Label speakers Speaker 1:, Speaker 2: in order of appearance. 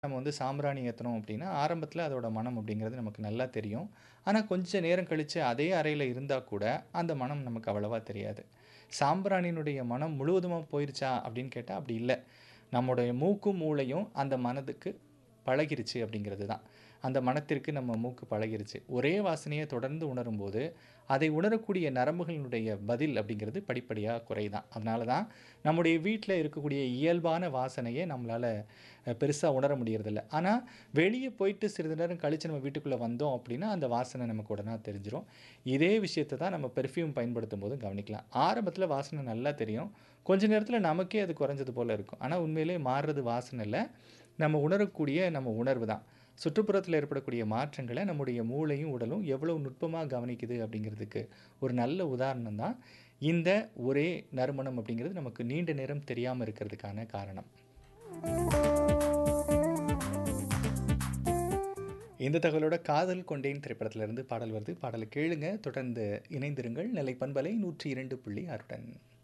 Speaker 1: நம்ம வந்து சாம்பிராணி ஏத்துனோம் அப்படின்னா, ஆரம்பத்தில அதோட மணம் அப்படிங்கிறது நமக்கு நல்லா தெரியும். ஆனா, கொஞ்ச நேரம் கழிச்சு அதே அறையில இருந்தா கூட, அந்த மணம் நமக்கு அவ்வளவா தெரியாது. சாம்பிராணியினுடைய மணம் முழுவதுமா போயிருச்சா அப்படின்னு கேட்டா, அப்படி இல்ல. நம்முடைய மூக்கும், மூளையும் அந்த மனதுக்கு பழகிருச்சு அப்படிங்கிறது தான். அந்த மணத்திற்கு நம்ம மூக்கு பழகிருச்சு. ஒரே வாசனைய தொடர்ந்து உணரும்போது, அதை உணரக்கூடிய நரம்புகளினுடைய பதில் அப்படிங்கிறது படிப்படியா குறையுதாம். அதனால தான் நம்முடைய வீட்ல இருக்கக்கூடிய இயல்பான வாசனைய நம்மளால அ பெருசா உணர முடியறதில்ல. ஆனா, வெளிய போயிட்டு சிறிது நேரம் கழிச்சு நம்ம வீட்டுக்குள்ள வந்தோம் அப்படின்னா, அந்த வாசனை நமக்கு உடனே தெரிஞ்சிரும். இதே விஷயத்த தான் நம்ம பெர்ஃப்யூம் பயன்படுத்தும்போதும் கவனிக்கலாம். ஆரம்பத்தில வாசனை நல்லா தெரியும். கொஞ்ச நேரத்தில நமக்கே அது குறைஞ்சது போல இருக்கும். ஆனா, உண்மையிலேயே மாறுறது வாசனை இல்ல. நம்ம உணரக்கூடிய நம்ம உணர்வு தான். சுற்றுப்புறத்தில ஏற்படக்கூடிய மாற்றங்கள நம்முடைய மூளையும், உடலும் எவ்வளவு நுட்பமா கவனிக்குது அப்படிங்கிறதுக்கு ஒரு நல்ல உதாரணம் தான், இந்த ஒரே நறுமணம் அப்படிங்கிறது நமக்கு நீண்ட நேரம் தெரியாம இருக்கிறதுக்கான காரணம். இந்த தகவலோட காதல் கொண்டேன் திரைப்படத்திலிருந்து பாடல் வருது. பாடல கேளுங்க. தொடர்ந்து இணைந்திருங்கள். நிலை பண்பலை 102.6 உடன்.